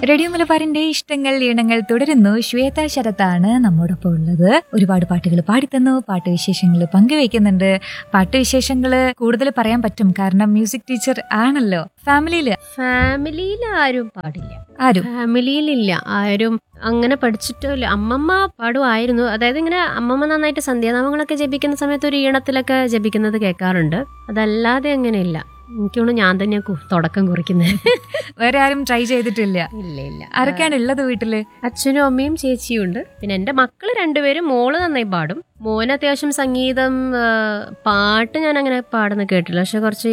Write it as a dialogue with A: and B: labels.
A: radio മലബാറിന്റെ ഇഷ്ടങ്ങൾ ഈണങ്ങൾ തുടരുന്നു ശ്വേത ശരത്താണ് നമ്മോടൊപ്പം ഉള്ളത് ഒരുപാട് പാട്ടുകൾ പാടിത്തന്നു പാട്ട് വിശേഷങ്ങൾ പങ്കുവെക്കുന്നുണ്ട് പാട്ട് വിശേഷങ്ങൾ കൂടുതൽ പറയാൻ പറ്റും കാരണം മ്യൂസിക് ടീച്ചർ ആണല്ലോ ഫാമിലിയില്
B: ഫാമിലിയിൽ ആരും പാടില്ല
A: ആരും
B: ഫാമിലിയിലില്ല ആരും അങ്ങനെ പഠിച്ചിട്ടില്ല അമ്മമ്മ പാടുമായിരുന്നു അതായത് ഇങ്ങനെ അമ്മമ്മ നന്നായിട്ട് സന്ധ്യാനാമങ്ങളൊക്കെ ജപിക്കുന്ന സമയത്ത് ഒരു ഈണത്തിലൊക്കെ ജപിക്കുന്നത് കേൾക്കാറുണ്ട് അതല്ലാതെ അങ്ങനെയില്ല എനിക്ക് തോന്നുന്നു ഞാൻ തന്നെ കു- തുടക്കം കുറിക്കുന്നത്
A: വേറെ ആരും ട്രൈ ചെയ്തിട്ടില്ല
B: ഇല്ല ഇല്ല
A: ആരൊക്കെയാണ് ഉള്ളത് വീട്ടില്
B: അച്ഛനും അമ്മയും ചേച്ചിയും ഉണ്ട് പിന്നെ എൻ്റെ മക്കൾ രണ്ടുപേരും മോള് നന്നായി പാടും മോന് അത്യാവശ്യം സംഗീതം ആ, പാട്ട് ഞാൻ അങ്ങനെ പാടുന്ന കേട്ടില്ല പക്ഷെ കുറച്ച്